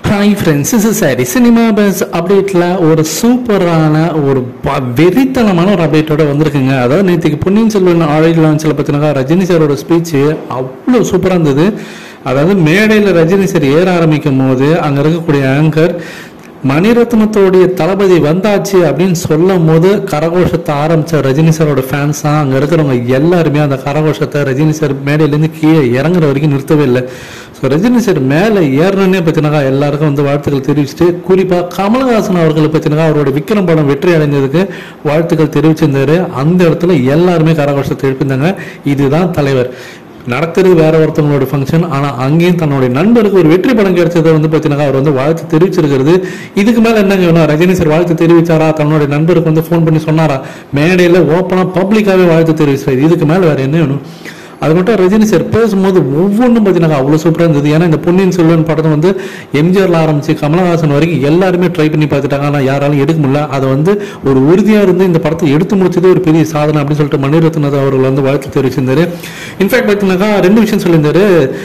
hi friends is சாரி cinema buzz அப்டேட்டில் ஒரு சூப்பரான ஒரு ப- வெறித்தனமான ஒரு அப்டேட்டோட வந்திருக்குங்க அதாவது நேற்றுக்கு பொன்னியின் செல்வன் ஆடியோ லான்ச்சில் பார்த்தீங்கன்னா ரஜினி சாரோட ஸ்பீச்சு அவ்வளோ சூப்பராக இருந்தது அதாவது மேடையில் ரஜினி சார் ஏற ஆரம்பிக்கும் போது அங்கே இருக்கக்கூடிய ஆங்கர் மணிரத்னத்தோடைய தளபதி வந்தாச்சு அப்படின்னு சொல்லும் போது கரகோஷத்தை ஆரம்பிச்ச ரஜினி சாரோட ஃபேன்ஸ் தான் அங்கே இருக்கிறவங்க எல்லாருமே அந்த கரகோஷத்தை ரஜினி சார் மேடையிலேருந்து கீழே இறங்குற வரைக்கும் நிறுத்தவே இல்லை ஸோ ரஜினி சார் மேலே ஏறணுன்னே பார்த்தீங்கன்னா எல்லாருக்கும் வந்து வாழ்த்துக்கள் தெரிவிச்சுட்டு குறிப்பாக கமலஹாசன் அவர்களை பார்த்தீங்கன்னா அவரோட விக்ரம் படம் வெற்றி அடைஞ்சதுக்கு வாழ்த்துக்கள் தெரிவிச்சிருந்தாரு அந்த இடத்துல எல்லாருமே கரகோஷத்தை எழுப்பியிருந்தாங்க இதுதான் தலைவர் நடக்கிறது வேற ஒருத்தவங்களோட ஃபங்க்ஷன் ஆனால் அங்கேயும் தன்னுடைய நண்பருக்கு ஒரு வெற்றி படம் கிடைச்சதை வந்து பார்த்தீங்கன்னா அவர் வந்து வாழ்த்து தெரிவிச்சிருக்கிறது இதுக்கு மேலே என்னங்க வேணும் ரஜினி சார் வாழ்த்து தெரிவிச்சாரா தன்னுடைய நண்பருக்கு வந்து ஃபோன் பண்ணி சொன்னாரா மேடையில் ஓப்பனாக பப்ளிக்காகவே வாழ்த்து தெரிவிச்சாரு இதுக்கு மேலே வேற என்ன வேணும் அது மட்டும் ரஜினி சார் பேசும்போது ஒவ்வொன்றும் பார்த்தீங்கன்னா அவ்வளோ சூப்பராக இருந்தது ஏன்னா இந்த பொன்னியின் செல்வன் படத்தை வந்து எம்ஜிஆர்ல ஆரம்பிச்சு கமலஹாசன் வரைக்கும் எல்லாருமே ட்ரை பண்ணி பார்த்துட்டாங்க ஆனால் யாராலும் எடுக்க முடியல அதை வந்து ஒரு உறுதியாக இருந்து இந்த படத்தை எடுத்து முடிச்சதே ஒரு பெரிய சாதனை அப்படின்னு சொல்லிட்டு மணிரத்ன அவர்கள் வந்து வாழ்த்து தெரிவிச்சிருந்தாரு இன்ஃபேக்ட் பார்த்தீங்கன்னாக்கா ரெண்டு விஷயம் சொல்லியிருந்தாரு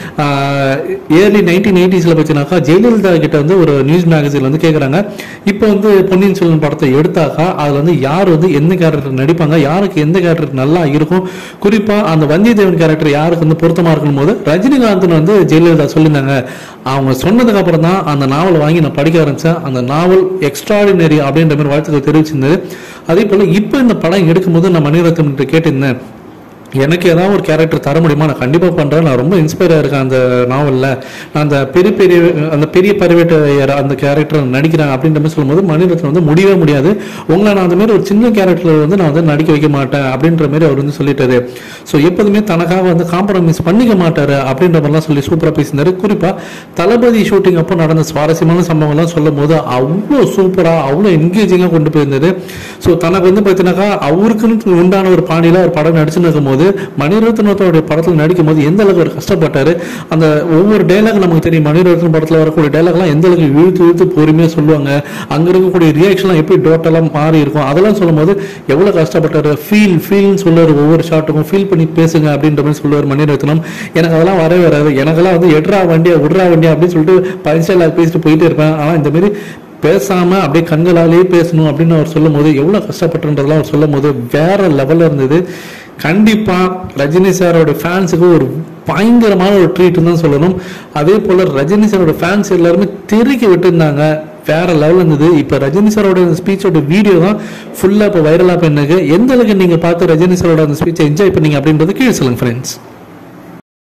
ஏர்லி நைன்டீன் எயிட்டிஸில் பார்த்தீங்கன்னாக்கா ஜெயலலிதா கிட்ட வந்து ஒரு நியூஸ் மேகசின்ல வந்து கேட்குறாங்க இப்போ வந்து பொன்னியின் செல்வன் படத்தை எடுத்தாக்கா அதில் வந்து யார் வந்து எந்த கேரக்டர் நடிப்பாங்க யாருக்கு எந்த கேரக்டர் நல்லா இருக்கும் குறிப்பாக அந்த வந்தியத்தேவன் கேரக்டர் யாருக்கு வந்து பொருத்தமாக இருக்கணும் போது ரஜினிகாந்த்னு வந்து ஜெயலலிதா சொல்லியிருந்தாங்க அவங்க சொன்னதுக்கு அப்புறம் தான் அந்த நாவலை வாங்கி நான் படிக்க ஆரம்பிச்சேன் அந்த நாவல் எக்ஸ்ட்ராடினரி அப்படின்ற மாதிரி வாழ்த்துக்கள் தெரிவிச்சிருந்தது அதே போல் இப்போ இந்த படம் எடுக்கும்போது நான் மணிரத்னம் கேட்டிருந்தேன் எனக்கு ஏதாவது ஒரு கேரக்டர் தர முடியுமா நான் கண்டிப்பாக பண்ணுறேன் நான் ரொம்ப இன்ஸ்பயராக இருக்கேன் அந்த நாவலில் நான் அந்த பெரிய பெரிய அந்த பெரிய பரிவேட்டையர் அந்த கேரக்டர் நடிக்கிறேன் அப்படின்ற மாதிரி சொல்லும்போது மணிரத்னம் வந்து முடியவே முடியாது உங்களை நான் அந்த மாதிரி ஒரு சின்ன கேரக்டரில் வந்து நான் வந்து நடிக்க வைக்க மாட்டேன் அப்படின்ற மாதிரி அவர் வந்து சொல்லிட்டாரு ஸோ எப்போதுமே தனக்காக வந்து காம்ப்ரமைஸ் பண்ணிக்க மாட்டாரு அப்படின்ற மாதிரிலாம் சொல்லி சூப்பராக பேசியிருந்தாரு குறிப்பாக தளபதி ஷூட்டிங் அப்போ நடந்த சுவாரஸ்யமான சம்பவங்கள்லாம் சொல்லும் போது அவ்வளோ சூப்பராக அவ்வளோ என்கேஜிங்காக கொண்டு போயிருந்தது ஸோ தனக்கு வந்து பார்த்தீங்கன்னாக்கா அவருக்குன்னு உண்டான ஒரு பாணியில் ஒரு படம் நடிச்சுன்னு இருக்கும்போது மணிரத்னத்தோட படத்தில் நடிக்கும் போது எந்த அளவுக்கு அவர் கஷ்டப்பட்டாரு அந்த ஒவ்வொரு டைலாக் நமக்கு தெரியும் மணிரத்னம் படத்தில் வரக்கூடிய டைலாக்லாம் எந்த அளவுக்கு இழுத்து இழுத்து பொறுமையாக சொல்லுவாங்க அங்கே இருக்கக்கூடிய ரியாக்ஷன்லாம் எப்படி டோட்டலாக மாறி இருக்கும் அதெல்லாம் சொல்லும்போது எவ்வளோ கஷ்டப்பட்டாரு ஃபீல் ஃபீல்னு சொல்லுவார் ஒவ்வொரு ஷாட்டுக்கும் ஃபீல் பண்ணி பேசுங்க அப்படின்ற மாதிரி சொல்லுவார் மணிரத்னம் எனக்கு அதெல்லாம் வரவே வராது எனக்கெல்லாம் வந்து எட்ரா வண்டியா விட்றா வண்டியா அப்படின்னு சொல்லிட்டு பரிசையில் பேசிட்டு போயிட்டே இருப்பேன் ஆனால் இந்த மாதிரி பேசாம அப்படியே கண்களாலேயே பேசணும் அப்படின்னு அவர் சொல்லும் போது எவ்வளவு கஷ்டப்பட்டுன்றதெல்லாம் அவர் சொல்லும் போது வேற லெவல்ல இருந்தது கண்டிப்பா ரஜினி சாரோட ஃபேன்ஸுக்கு ஒரு பயங்கரமான ஒரு ட்ரீட் தான் சொல்லணும் அதே போல ரஜினி சாரோட ஃபேன்ஸ் எல்லாருமே தெருக்கி விட்டுருந்தாங்க வேற லெவல் இருந்தது இப்போ ரஜினி சாரோட ஸ்பீச்சோட வீடியோ தான் ஃபுல்லாக இப்போ வைரலாக பண்ணுங்க எந்த அளவுக்கு நீங்கள் பார்த்து ரஜினி சாரோட அந்த ஸ்பீச்சை என்ஜாய் பண்ணீங்க அப்படின்றது கீழே சொல்லுங்க ஃப்ரெண்ட்ஸ்